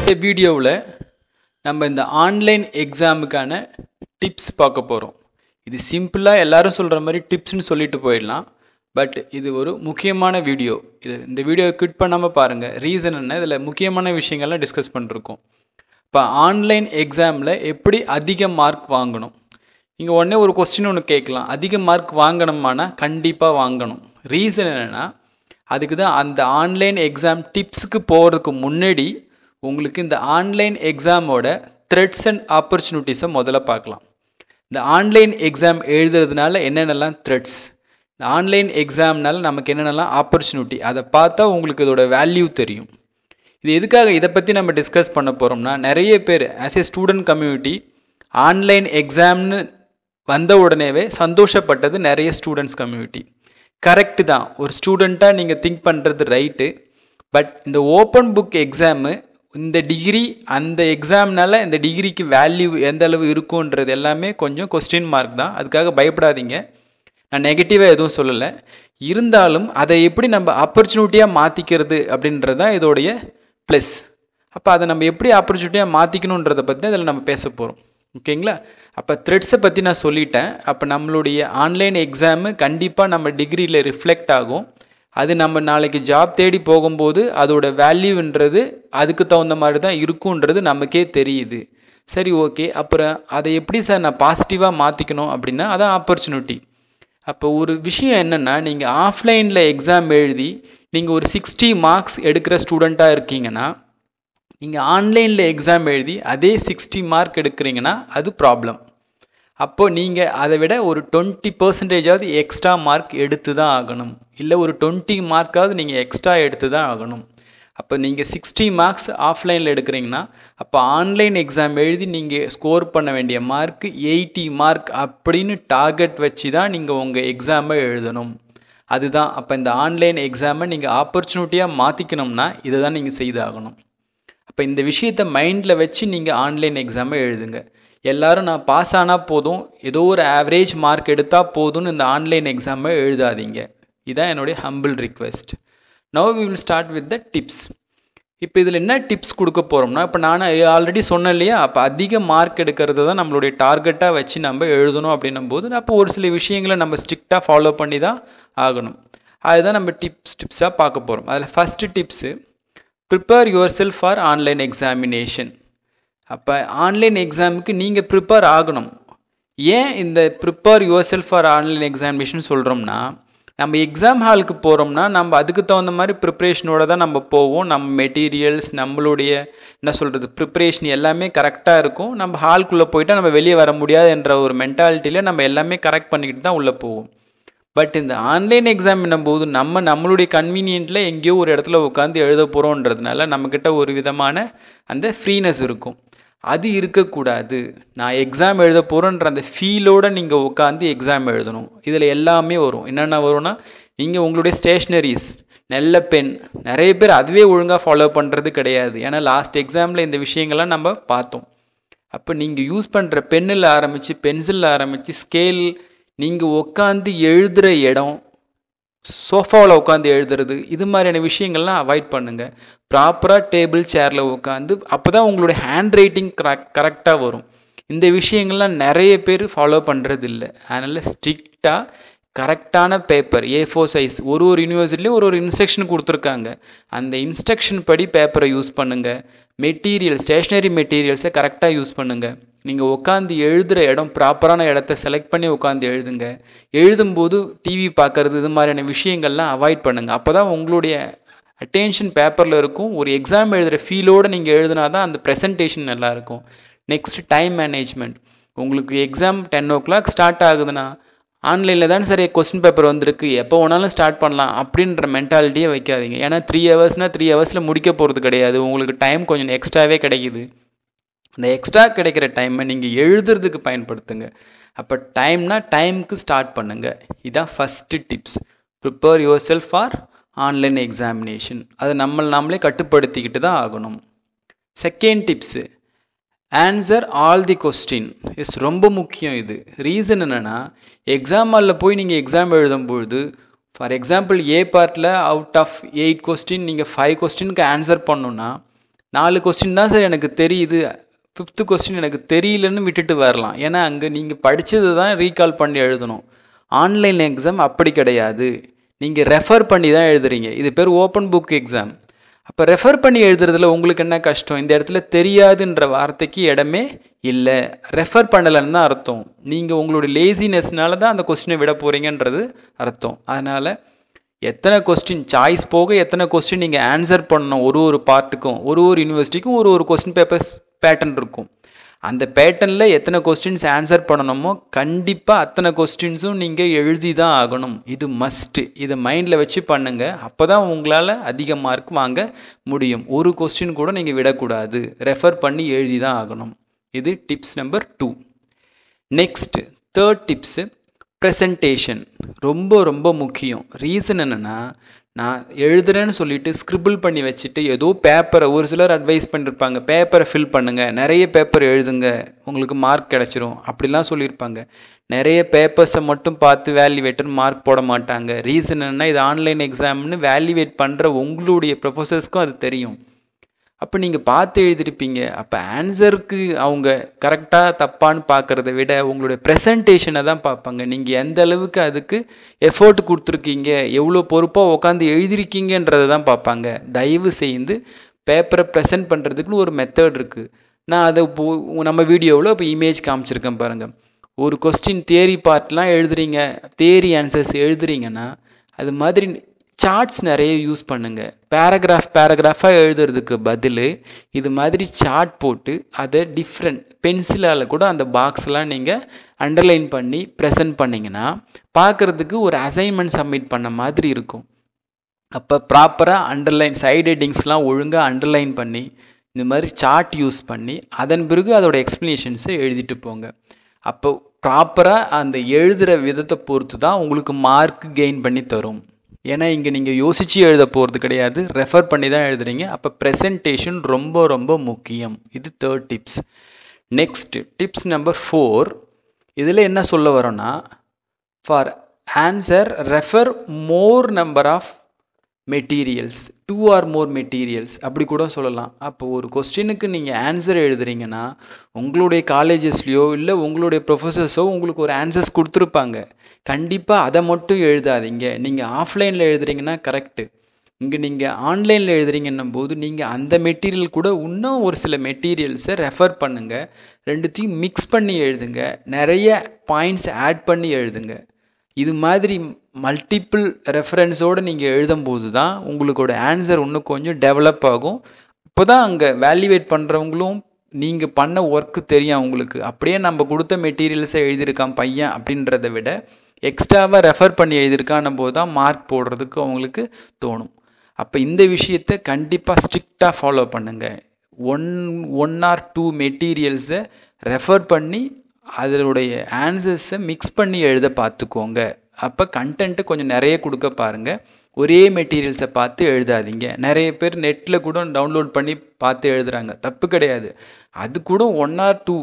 இந்த வீடியோவில் நம்ம இந்த ஆன்லைன் எக்ஸாமுக்கான டிப்ஸ் பார்க்க போகிறோம் இது சிம்பிளாக எல்லாரும் சொல்கிற மாதிரி டிப்ஸ்னு சொல்லிட்டு போயிடலாம் பட் இது ஒரு முக்கியமான வீடியோ இது இந்த வீடியோவை குவிட் பண்ணாமல் பாருங்கள் ரீசன் என்ன இதில் முக்கியமான விஷயங்கள்லாம் டிஸ்கஸ் பண்ணிருக்கோம் இப்போ ஆன்லைன் எக்ஸாமில் எப்படி அதிக மார்க் வாங்கணும் இங்கே உடனே ஒரு கொஸ்டின் ஒன்று கேட்கலாம் அதிக மார்க் வாங்கணுமானா கண்டிப்பாக வாங்கணும் ரீசன் என்னென்னா அதுக்கு தான் அந்த ஆன்லைன் எக்ஸாம் டிப்ஸுக்கு போகிறதுக்கு முன்னாடி உங்களுக்கு இந்த ஆன்லைன் எக்ஸாமோட த்ரெட்ஸ் அண்ட் ஆப்பர்ச்சுனிட்டிஸை முதல்ல பார்க்கலாம் இந்த ஆன்லைன் எக்ஸாம் எழுதுறதுனால என்னென்னலாம் த்ரெட்ஸ் இந்த ஆன்லைன் எக்ஸாம்னால நமக்கு என்னென்னலாம் ஆப்பர்ச்சுனிட்டி அதை பார்த்தா உங்களுக்கு இதோட வேல்யூ தெரியும் இது எதுக்காக இதை பற்றி நம்ம டிஸ்கஸ் பண்ண போகிறோம்னா நிறைய பேர் as a student community online எக்ஸாம்னு வந்த உடனேவே சந்தோஷப்பட்டது நிறைய ஸ்டூடெண்ட்ஸ் கம்யூனிட்டி கரெக்டு தான் ஒரு ஸ்டூடெண்ட்டாக நீங்கள் திங்க் பண்ணுறது ரைட்டு பட் இந்த ஓப்பன் புக் எக்ஸாமு இந்த டிகிரி அந்த எக்ஸாம்னால இந்த டிகிரிக்கு வேல்யூ எந்த அளவு இருக்குன்றது எல்லாமே கொஞ்சம் கொஸ்டின் மார்க் தான் அதுக்காக பயப்படாதீங்க நான் நெகட்டிவாக எதுவும் சொல்லலை இருந்தாலும் அதை எப்படி நம்ம ஆப்பர்ச்சுனிட்டியாக மாற்றிக்கிறது அப்படின்றது தான் இதோடைய ப்ளஸ் அப்போ அதை நம்ம எப்படி ஆப்பர்ச்சுனிட்டியாக மாற்றிக்கணுன்றதை பற்றி தான் இதில் நம்ம பேச போகிறோம் ஓகேங்களா அப்போ த்ரெட்ஸை பற்றி நான் சொல்லிட்டேன் அப்போ நம்மளுடைய ஆன்லைன் எக்ஸாமு கண்டிப்பாக நம்ம டிகிரியில் ரிஃப்ளெக்ட் ஆகும் அது நம்ம நாளைக்கு ஜாப் தேடி போகும்போது அதோட வேல்யூன்றது அதுக்கு தகுந்த மாதிரி தான் இருக்குன்றது நமக்கே தெரியுது சரி ஓகே அப்புறம் அதை எப்படி சார் நான் பாசிட்டிவாக மாற்றிக்கணும் அப்படின்னா அதான் ஆப்பர்ச்சுனிட்டி அப்போ ஒரு விஷயம் என்னென்னா நீங்கள் ஆஃப்லைனில் எக்ஸாம் எழுதி நீங்கள் ஒரு சிக்ஸ்டி மார்க்ஸ் எடுக்கிற ஸ்டூடெண்ட்டாக இருக்கீங்கன்னா நீங்கள் ஆன்லைனில் எக்ஸாம் எழுதி அதே சிக்ஸ்டி மார்க் எடுக்கிறீங்கன்னா அது ப்ராப்ளம் அப்போது நீங்கள் அதை விட ஒரு டுவெண்ட்டி பர்சன்டேஜாவது எக்ஸ்ட்ரா மார்க் எடுத்து தான் ஆகணும் இல்லை ஒரு டுவெண்ட்டி மார்க்காவது நீங்கள் எக்ஸ்ட்ரா எடுத்து தான் ஆகணும் அப்போ நீங்கள் சிக்ஸ்டி மார்க்ஸ் ஆஃப்லைனில் எடுக்கிறீங்கன்னா அப்போ ஆன்லைன் எக்ஸாம் எழுதி நீங்கள் ஸ்கோர் பண்ண வேண்டிய மார்க்கு எயிட்டி மார்க் அப்படின்னு டார்கெட் வச்சு தான் நீங்கள் உங்கள் எக்ஸாமை எழுதணும் அதுதான் அப்போ இந்த ஆன்லைன் எக்ஸாமை நீங்கள் ஆப்பர்ச்சுனிட்டியாக மாற்றிக்கணும்னா இதை தான் நீங்கள் செய்தாகணும் அப்போ இந்த விஷயத்தை மைண்டில் வச்சு நீங்கள் ஆன்லைன் எக்ஸாமை எழுதுங்க எல்லோரும் நான் பாஸ் ஆனால் போதும் ஏதோ ஒரு ஆவரேஜ் மார்க் எடுத்தால் போதும்னு இந்த ஆன்லைன் எக்ஸாமை எழுதாதீங்க இதுதான் என்னுடைய humble request now we will start with the tips இப்போ இதில் என்ன டிப்ஸ் கொடுக்க போகிறோம்னா இப்போ நான் ஆல்ரெடி சொன்னேன் இல்லையா அப்போ அதிக மார்க் எடுக்கிறது தான் நம்மளுடைய டார்கெட்டாக வச்சு நம்ம எழுதணும் அப்படின்னும் போது அப்போ ஒரு சில விஷயங்களை நம்ம ஸ்ட்ரிக்டாக ஃபாலோ பண்ணி தான் ஆகணும் அதுதான் நம்ம டிப்ஸ் டிப்ஸாக பார்க்க போகிறோம் அதில் first tips prepare yourself for online examination அப்போ ஆன்லைன் எக்ஸாமுக்கு நீங்கள் ப்ரிப்பேர் ஆகணும் ஏன் இந்த prepare yourself for online examination சொல்கிறோம்னா நம்ம எக்ஸாம் ஹாலுக்கு போகிறோம்னா நம்ம அதுக்கு தகுந்த மாதிரி ப்ரிப்ரேஷனோட தான் நம்ம போவோம் நம்ம மெட்டீரியல்ஸ் நம்மளுடைய என்ன சொல்கிறது ப்ரிப்ரேஷன் எல்லாமே கரெக்டாக இருக்கும் நம்ம ஹால்குள்ளே போயிட்டால் நம்ம வெளியே வர முடியாது என்ற ஒரு மென்டாலிட்டியில் நம்ம எல்லாமே கரெக்ட் பண்ணிக்கிட்டு தான் உள்ளே போவோம் பட் இந்த ஆன்லைன் எக்ஸாம் போது நம்ம நம்மளுடைய கன்வீனியண்ட்டில் எங்கேயோ ஒரு இடத்துல உட்காந்து எழுத போகிறோன்றதுனால நம்மக்கிட்ட ஒரு விதமான அந்த ஃப்ரீனஸ் இருக்கும் அது இருக்கக்கூடாது நான் எக்ஸாம் எழுத போகிறோன்ற அந்த ஃபீலோடு நீங்கள் உட்காந்து எக்ஸாம் எழுதணும் இதில் எல்லாமே வரும் என்னென்ன வரும்னா நீங்கள் உங்களுடைய ஸ்டேஷ்னரிஸ் நல்ல பென் நிறைய பேர் அதுவே ஒழுங்காக ஃபாலோ பண்ணுறது கிடையாது ஏன்னா லாஸ்ட் எக்ஸாமில் இந்த விஷயங்கள்லாம் நம்ம பார்த்தோம் அப்போ நீங்கள் யூஸ் பண்ணுற பென்னில் ஆரம்பித்து பென்சிலில் ஆரம்பித்து ஸ்கேல் நீங்கள் உட்காந்து எழுதுகிற இடம் சோஃபாவில் உட்காந்து எழுதுறது இது மாதிரியான விஷயங்கள்லாம் அவாய்ட் பண்ணுங்கள் ப்ராப்பராக டேபிள் சேரில் உட்காந்து அப்போ தான் உங்களுடைய ஹேண்ட் ரைட்டிங் கரெக்ட் கரெக்டாக வரும் இந்த விஷயங்கள்லாம் நிறைய பேர் ஃபாலோ பண்ணுறது இல்லை அதனால் ஸ்ட்ரிக்டாக கரெக்டான பேப்பர் ஏ ஃபோர் சைஸ் ஒரு ஒரு யூனிவர்சிட்டிலையும் ஒரு ஒரு இன்ஸ்ட்ரக்ஷன் கொடுத்துருக்காங்க அந்த இன்ஸ்ட்ரக்ஷன் படி பேப்பரை யூஸ் பண்ணுங்கள் மெட்டீரியல் ஸ்டேஷ்னரி மெட்டீரியல்ஸை கரெக்டாக யூஸ் பண்ணுங்கள் நீங்கள் உட்காந்து எழுதுகிற இடம் ப்ராப்பரான இடத்த செலக்ட் பண்ணி உட்காந்து எழுதுங்க எழுதும்போது டிவி பார்க்குறது இது மாதிரியான விஷயங்கள்லாம் அவாய்ட் பண்ணுங்கள் அப்போ தான் உங்களுடைய அட்டென்ஷன் பேப்பரில் இருக்கும் ஒரு எக்ஸாம் எழுதுகிற ஃபீலோடு நீங்கள் எழுதுனா தான் அந்த ப்ரெசன்டேஷன் நல்லாயிருக்கும் நெக்ஸ்ட் டைம் மேனேஜ்மெண்ட் உங்களுக்கு exam ten o'clock start ஆகுதுன்னா ஆன்லைனில் தான் சரி கொஸ்டின் பேப்பர் வந்திருக்கு எப்போ வேணாலும் ஸ்டார்ட் பண்ணலாம் அப்படின்ற மென்டாலிட்டியே வைக்காதீங்க ஏன்னா த்ரீ ஹவர்ஸ்னால் த்ரீ ஹவர்ஸில் முடிக்க போகிறது கிடையாது உங்களுக்கு டைம் கொஞ்சம் எக்ஸ்ட்ராவே கிடைக்குது அந்த எக்ஸ்ட்ரா கிடைக்கிற டைமை நீங்கள் எழுதுறதுக்கு பயன்படுத்துங்க அப்போ டைம்னா டைமுக்கு ஸ்டார்ட் பண்ணுங்கள் இதுதான் first tips prepare yourself for online examination அதை நம்ம நாமளே கட்டுப்படுத்திக்கிட்டு தான் ஆகணும் second tips answer all the question is ரொம்ப முக்கியம் இது ரீசன் என்னென்னா எக்ஸாம் ஹாலில் போய் நீங்கள் எக்ஸாம் எழுதும்பொழுது ஃபார் எக்ஸாம்பிள் ஏ பார்ட்டில் அவுட் ஆஃப் எயிட் கொஸ்டின் நீங்கள் ஃபைவ் கொஸ்டினுக்கு ஆன்சர் பண்ணணுன்னா நாலு கொஸ்டின் தான் சார் எனக்கு தெரியுது ஃபிஃப்த்து கொஸ்டின் எனக்கு தெரியலன்னு விட்டுட்டு வரலாம் ஏன்னா அங்கே நீங்கள் படித்தது தான் ரீகால் பண்ணி எழுதணும் ஆன்லைன் எக்ஸாம் அப்படி கிடையாது நீங்கள் ரெஃபர் பண்ணி தான் எழுதுறீங்க இது பேர் ஓப்பன் புக் எக்ஸாம் அப்போ ரெஃபர் பண்ணி எழுதுறதுல உங்களுக்கு என்ன கஷ்டம் இந்த இடத்துல தெரியாதுன்ற வார்த்தைக்கு இடமே இல்லை ரெஃபர் பண்ணலைன்னு தான் அர்த்தம் நீங்கள் உங்களுடைய லேசினஸ்னால தான் அந்த கொஸ்டினை விட போகிறீங்கன்றது அர்த்தம் அதனால் எத்தனை கொஸ்டின் சாய்ஸ் போக எத்தனை கொஸ்டின் நீங்கள் ஆன்சர் பண்ணணும் ஒரு ஒரு பார்ட்டுக்கும் ஒரு ஒரு யூனிவர்சிட்டிக்கும் ஒரு ஒரு கொஸ்டின் பேப்பர்ஸ் பேட்டர்ன் இருக்கும் அந்த பேட்டர்னில் எத்தனை கொஸ்டின்ஸ் ஆன்சர் பண்ணணுமோ கண்டிப்பாக அத்தனை கொஸ்டின்ஸும் நீங்கள் எழுதி தான் ஆகணும் இது மஸ்ட்டு இதை மைண்டில் வச்சு பண்ணுங்கள் அப்போ தான் உங்களால் அதிக மார்க் வாங்க முடியும் ஒரு கொஸ்டின் கூட நீங்கள் விடக்கூடாது ரெஃபர் பண்ணி எழுதி தான் ஆகணும் இது tips number two next third tips presentation ரொம்ப ரொம்ப முக்கியம் ரீசன் என்னென்னா நான் எழுதுறேன்னு சொல்லிட்டு ஸ்க்ரிபிள் பண்ணி வச்சுட்டு ஏதோ பேப்பரை ஒரு சிலர் அட்வைஸ் பண்ணியிருப்பாங்க பேப்பரை ஃபில் பண்ணுங்கள் நிறைய பேப்பர் எழுதுங்க உங்களுக்கு மார்க் கிடச்சிரும் அப்படிலாம் சொல்லியிருப்பாங்க நிறைய பேப்பர்ஸை மட்டும் பார்த்து வேல்யூவேட்டர் மார்க் போட மாட்டாங்க ரீசன் என்னென்னா இது ஆன்லைன் எக்ஸாம்னு வேல்யூவேட் பண்ணுற உங்களுடைய ப்ரொஃபஸர்ஸ்க்கும் அது தெரியும் அப்போ நீங்கள் பார்த்து எழுதிருப்பீங்க அப்போ ஆன்சருக்கு அவங்க கரெக்டாக தப்பான்னு பார்க்குறத விட உங்களுடைய ப்ரெசன்டேஷனை தான் பார்ப்பாங்க நீங்கள் எந்த அளவுக்கு அதுக்கு எஃபோர்ட் கொடுத்துருக்கீங்க எவ்வளோ பொறுப்பாக உட்காந்து எழுதிருக்கீங்கன்றதை தான் பார்ப்பாங்க தயவு செய்து பேப்பரை ப்ரெசென்ட் பண்ணுறதுக்குன்னு ஒரு மெத்தட் இருக்குது நான் அதை இப்போ நம்ம வீடியோவில் இப்போ இமேஜ் காமிச்சிருக்கேன் பாருங்கள் ஒரு கொஸ்டின் தியரி பார்ட்லாம் எழுதுறீங்க தியரி ஆன்சர்ஸ் எழுதுறீங்கன்னா அது மாதிரி சார்ட்ஸ் நிறைய யூஸ் பண்ணுங்கள் பேராகிராஃப் பேராகிராஃபாக எழுதுறதுக்கு பதில் இது மாதிரி சார்ட் போட்டு அதை டிஃப்ரெண்ட் பென்சிலால் கூட அந்த பாக்ஸ்லாம் நீங்கள் அண்டர்லைன் பண்ணி ப்ரெசென்ட் பண்ணிங்கன்னா பார்க்குறதுக்கு ஒரு அசைன்மெண்ட் சப்மிட் பண்ண மாதிரி இருக்கும் அப்போ ப்ராப்பராக அண்டர்லைன் சைடு ஹெட்டிங்ஸ்லாம் ஒழுங்காக அண்டர்லைன் பண்ணி இந்த மாதிரி சார்ட் யூஸ் பண்ணி அதன் பிறகு அதோட எக்ஸ்ப்ளனேஷன்ஸை எழுதிட்டு போங்க அப்போ ப்ராப்பராக அந்த எழுதுகிற விதத்தை பொறுத்து தான் உங்களுக்கு மார்க் கெயின் பண்ணி தரும் ஏன்னா இங்கே நீங்கள் யோசித்து எழுத போகிறது கிடையாது ரெஃபர் பண்ணி தான் எழுதுறீங்க அப்போ ப்ரெசன்டேஷன் ரொம்ப ரொம்ப முக்கியம் இது third tips next tips number four இதில் என்ன சொல்ல வரோன்னா for answer refer more number of materials two or more materials அப்படி கூட சொல்லலாம் அப்போ ஒரு கொஸ்டினுக்கு நீங்கள் ஆன்சர் எழுதுறீங்கன்னா உங்களுடைய காலேஜஸ்லேயோ இல்லை உங்களுடைய ப்ரொஃபஸர்ஸோ உங்களுக்கு ஒரு ஆன்சர்ஸ் கொடுத்துருப்பாங்க கண்டிப்பாக அதை மட்டும் எழுதாதீங்க நீங்கள் ஆஃப்லைனில் எழுதுறீங்கன்னா கரெக்டு இங்கே நீங்கள் ஆன்லைனில் எழுதுறீங்கன்னும் போது நீங்கள் அந்த மெட்டீரியல் கூட இன்னும் ஒரு சில மெட்டீரியல்ஸை ரெஃபர் பண்ணுங்கள் ரெண்டுத்தையும் மிக்ஸ் பண்ணி எழுதுங்க நிறைய பாயிண்ட்ஸ் ஆட் பண்ணி எழுதுங்க இது மாதிரி மல்டிப்புள் ரெஃபரன்ஸோடு நீங்கள் எழுதும்போது தான் உங்களுக்கோட ஆன்சர் இன்னும் கொஞ்சம் டெவலப் ஆகும் இப்போ தான் அங்கே வேல்யூவேட் பண்ணுறவங்களும் நீங்கள் பண்ண ஒர்க்கு தெரியும் அவங்களுக்கு அப்படியே நம்ம கொடுத்த மெட்டீரியல்ஸை எழுதியிருக்கான் பையன் அப்படின்றத விட எக்ஸ்ட்ராவாக ரெஃபர் பண்ணி எழுதியிருக்கான் போது தான் மார்க் போடுறதுக்கு அவங்களுக்கு தோணும் அப்போ இந்த விஷயத்தை கண்டிப்பாக ஸ்ட்ரிக்டாக ஃபாலோ பண்ணுங்கள் ஒன் ஒன் ஆர் டூ மெட்டீரியல்ஸை ரெஃபர் பண்ணி அதனுடைய ஆன்சர்ஸை மிக்ஸ் பண்ணி எழுத பார்த்துக்கோங்க அப்போ கண்டென்ட்டு கொஞ்சம் நிறைய கொடுக்க பாருங்கள் ஒரே மெட்டீரியல்ஸை பார்த்து எழுதாதீங்க நிறைய பேர் நெட்டில் கூட டவுன்லோட் பண்ணி பார்த்து எழுதுகிறாங்க தப்பு கிடையாது அது கூட one or two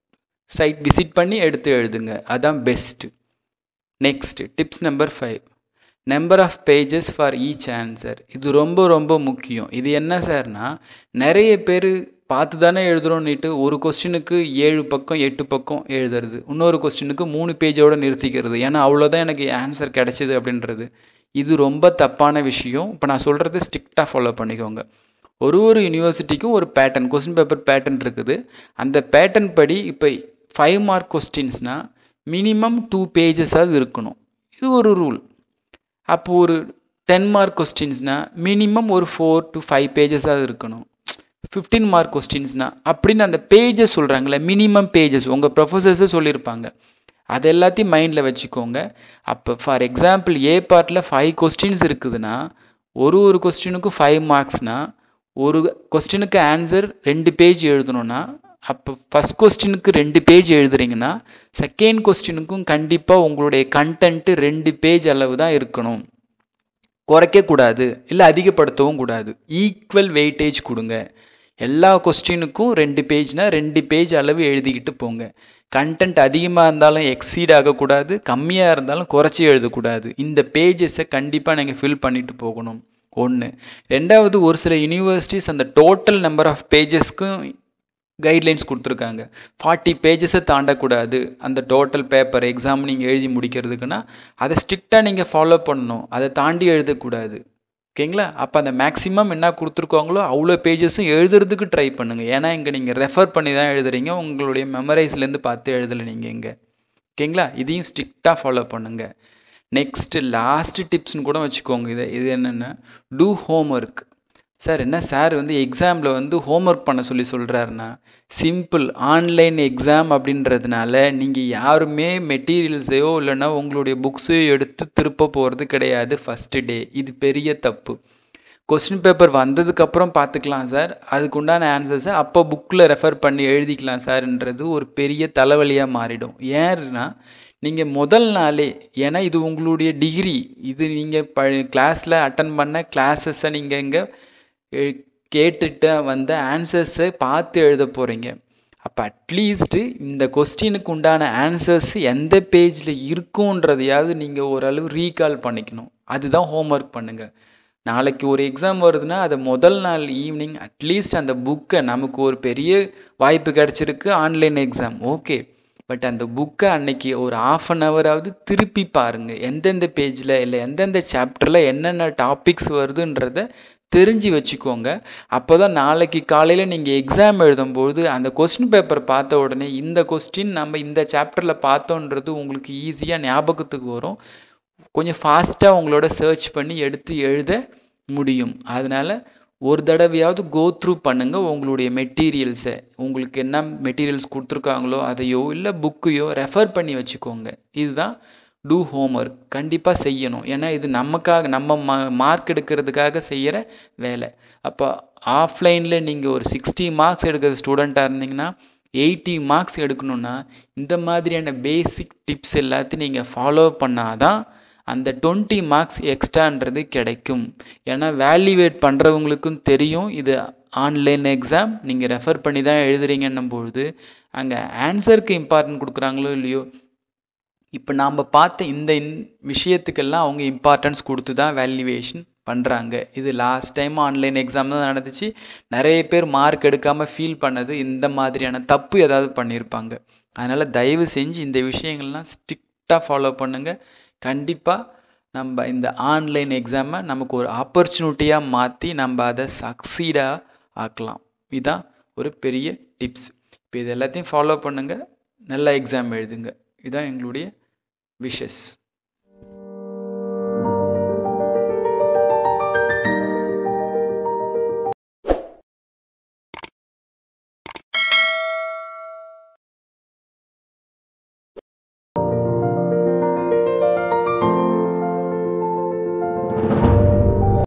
site visit பண்ணி எடுத்து எழுதுங்க அதான் best next tips number five number of pages for each answer இது ரொம்ப ரொம்ப முக்கியம் இது என்ன சார்னா நிறைய பேர் பார்த்து தானே எழுதுகிறோன்னுட்டு ஒரு கொஸ்டினுக்கு ஏழு பக்கம் எட்டு பக்கம் எழுதுறது இன்னொரு கொஸ்டினுக்கு மூணு பேஜோடு நிறுத்திக்கிறது ஏன்னா அவ்வளோதான் எனக்கு ஆன்சர் கிடச்சிது அப்படின்றது இது ரொம்ப தப்பான விஷயம் இப்போ நான் சொல்கிறது ஸ்ட்ரிக்டாக ஃபாலோ பண்ணிக்கோங்க ஒரு ஒரு யூனிவர்சிட்டிக்கும் ஒரு பேட்டர்ன் கொஸ்டின் பேப்பர் பேட்டர்ன் இருக்குது அந்த பேட்டர்ன் படி இப்போ ஃபைவ் மார்க் கொஸ்டின்ஸ்னால் மினிமம் டூ பேஜஸாவது இருக்கணும் இது ஒரு ரூல் அப்போ ஒரு டென் மார்க் கொஸ்டின்ஸ்னால் மினிமம் ஒரு ஃபோர் டு ஃபைவ் பேஜஸாவது இருக்கணும் ஃபிஃப்டீன் மார்க் கொஸ்டின்ஸ்னால் அப்படின்னு அந்த பேஜஸ் சொல்கிறாங்களே மினிமம் பேஜஸ் உங்கள் ப்ரொஃபஸர்ஸே சொல்லியிருப்பாங்க அது எல்லாத்தையும் மைண்டில் வச்சுக்கோங்க அப்போ ஃபார் எக்ஸாம்பிள் ஏ பார்ட்டில் ஃபைவ் கொஸ்டின்ஸ் இருக்குதுன்னா ஒரு ஒரு கொஸ்டினுக்கும் ஃபைவ் மார்க்ஸ்னால் ஒரு கொஸ்டினுக்கு ஆன்சர் ரெண்டு பேஜ் எழுதணுன்னா அப்போ ஃபஸ்ட் கொஸ்டினுக்கு ரெண்டு பேஜ் எழுதுறீங்கன்னா செகண்ட் கொஸ்டினுக்கும் கண்டிப்பாக உங்களுடைய கண்டென்ட்டு ரெண்டு பேஜ் அளவு தான் இருக்கணும் குறைக்கக்கூடாது இல்லை அதிகப்படுத்தவும் கூடாது ஈக்குவல் வெயிட்டேஜ் கொடுங்க எல்லா கொஸ்டினுக்கும் ரெண்டு பேஜ்னால் ரெண்டு பேஜ் அளவு எழுதிக்கிட்டு போங்க கண்டென்ட் அதிகமாக இருந்தாலும் எக்ஸீட் ஆகக்கூடாது கம்மியாக இருந்தாலும் குறைச்சி எழுதக்கூடாது இந்த பேஜஸை கண்டிப்பாக நீங்கள் ஃபில் பண்ணிட்டு போகணும் ஒன்று ரெண்டாவது ஒரு சில யூனிவர்சிட்டிஸ் அந்த டோட்டல் நம்பர் ஆஃப் பேஜஸ்க்கும் கைட்லைன்ஸ் கொடுத்துருக்காங்க ஃபார்ட்டி பேஜஸை தாண்டக்கூடாது அந்த டோட்டல் பேப்பர் எக்ஸாம் நீங்கள் எழுதி முடிக்கிறதுக்குன்னா அதை ஸ்ட்ரிக்டாக நீங்கள் ஃபாலோ பண்ணணும் அதை தாண்டி எழுதக்கூடாது ஓகேங்களா அப்போ அந்த மேக்ஸிமம் என்ன கொடுத்துருக்காங்களோ அவ்வளோ பேஜஸும் எழுதுறதுக்கு ட்ரை பண்ணுங்கள் ஏன்னா இங்கே நீங்கள் ரெஃபர் பண்ணி தான் எழுதுறீங்க உங்களுடைய மெமரைஸ்லேருந்து பார்த்து எழுதலை நீங்கள் இங்கே ஓகேங்களா இதையும் ஸ்ட்ரிக்டாக ஃபாலோ பண்ணுங்கள் நெக்ஸ்ட்டு லாஸ்ட்டு டிப்ஸ்னு கூட வச்சுக்கோங்க இதை இது என்னென்னா டூ ஹோம் ஒர்க் சார் என்ன சார் வந்து எக்ஸாமில் வந்து ஹோம்ஒர்க் பண்ண சொல்லி சொல்கிறாருன்னா சிம்பிள் ஆன்லைன் எக்ஸாம் அப்படின்றதுனால நீங்கள் யாருமே மெட்டீரியல்ஸையோ இல்லைன்னா உங்களுடைய புக்ஸையோ எடுத்து திருப்ப போகிறது கிடையாது ஃபஸ்ட்டு டே இது பெரிய தப்பு கொஸ்டின் பேப்பர் வந்ததுக்கப்புறம் பார்த்துக்கலாம் சார் அதுக்கு உண்டான ஆன்சர்ஸை அப்போ புக்கில் ரெஃபர் பண்ணி எழுதிக்கலாம் சார்ன்றது ஒரு பெரிய தலைவலியாக மாறிடும் ஏன்னா நீங்கள் முதல் நாளே ஏன்னா இது உங்களுடைய டிகிரி இது நீங்கள் ப கிளாஸில் அட்டன் பண்ண கிளாஸஸை நீங்கள் இங்கே கேட்டுட்டு வந்த ஆன்சர்ஸை பார்த்து எழுத போகிறீங்க அப்போ அட்லீஸ்ட்டு இந்த கொஸ்டினுக்கு உண்டான ஆன்சர்ஸ் எந்த பேஜில் இருக்குன்றதையாவது நீங்கள் ஓரளவு ரீகால் பண்ணிக்கணும் அதுதான் ஹோம்ஒர்க் பண்ணுங்கள் நாளைக்கு ஒரு எக்ஸாம் வருதுன்னா அதை முதல் நாள் ஈவினிங் அட்லீஸ்ட் அந்த புக்கை நமக்கு ஒரு பெரிய வாய்ப்பு கிடச்சிருக்கு ஆன்லைன் எக்ஸாம் ஓகே பட் அந்த புக்கை அன்னைக்கு ஒரு ஆஃப் அன் ஹவராவது திருப்பி பாருங்கள் எந்தெந்த பேஜில் இல்லை எந்தெந்த சாப்டரில் என்னென்ன டாபிக்ஸ் வருதுன்றத தெரிஞ்சு வச்சுக்கோங்க அப்போ தான் நாளைக்கு காலையில் நீங்கள் எக்ஸாம் எழுதும்போது அந்த கொஸ்டின் பேப்பர் பார்த்த உடனே இந்த கொஸ்டின் நம்ம இந்த சாப்டரில் பார்த்தோன்றது உங்களுக்கு ஈஸியாக ஞாபகத்துக்கு வரும் கொஞ்சம் ஃபாஸ்ட்டாக உங்களோட சர்ச் பண்ணி எடுத்து எழுத முடியும் அதனால் ஒரு தடவையாவது கோ த்ரூ பண்ணுங்கள் உங்களுடைய மெட்டீரியல்ஸை உங்களுக்கு என்ன மெட்டீரியல்ஸ் கொடுத்துருக்காங்களோ அதையோ இல்லை புக்கையோ ரெஃபர் பண்ணி வச்சுக்கோங்க இதுதான் டூ ஹோம்ஒர்க் கண்டிப்பாக செய்யணும் ஏன்னா இது நமக்காக நம்ம மா மார்க் எடுக்கிறதுக்காக செய்கிற வேலை அப்போ ஆஃப்லைனில் நீங்கள் ஒரு சிக்ஸ்டி மார்க்ஸ் எடுக்கிற ஸ்டூடெண்ட்டாக இருந்தீங்கன்னா எயிட்டி மார்க்ஸ் எடுக்கணுன்னா இந்த மாதிரியான பேசிக் டிப்ஸ் எல்லாத்தையும் நீங்கள் ஃபாலோ பண்ணாதான் அந்த டுவெண்ட்டி மார்க்ஸ் எக்ஸ்ட்ரான்றது கிடைக்கும் ஏன்னா வேல்யூவேட் பண்ணுறவங்களுக்கும் தெரியும் இது ஆன்லைன் எக்ஸாம் நீங்கள் ரெஃபர் பண்ணி தான் எழுதுறீங்கன்னும் பொழுது அங்கே ஆன்சருக்கு இம்பார்ட்டன்ட் கொடுக்குறாங்களோ இல்லையோ இப்போ நாம் பார்த்த இந்த இன் விஷயத்துக்கெல்லாம் அவங்க இம்பார்ட்டன்ஸ் கொடுத்து தான் வேல்யூவேஷன் பண்ணுறாங்க இது லாஸ்ட் டைம் ஆன்லைன் எக்ஸாம் தான் நடந்துச்சு நிறைய பேர் மார்க் எடுக்காமல் ஃபீல் பண்ணது இந்த மாதிரியான தப்பு ஏதாவது பண்ணியிருப்பாங்க அதனால் தயவு செஞ்சு இந்த விஷயங்கள்லாம் ஸ்ட்ரிக்டாக ஃபாலோ பண்ணுங்கள் கண்டிப்பாக நம்ம இந்த ஆன்லைன் எக்ஸாமை நமக்கு ஒரு ஆப்பர்ச்சுனிட்டியாக மாற்றி நம்ம அதை சக்சீடாக ஆக்கலாம் இதுதான் ஒரு பெரிய டிப்ஸ் இப்போ இது எல்லாத்தையும் ஃபாலோ பண்ணுங்கள் நல்ல எக்ஸாம் எழுதுங்க இதுதான் எங்களுடைய விஷஸ்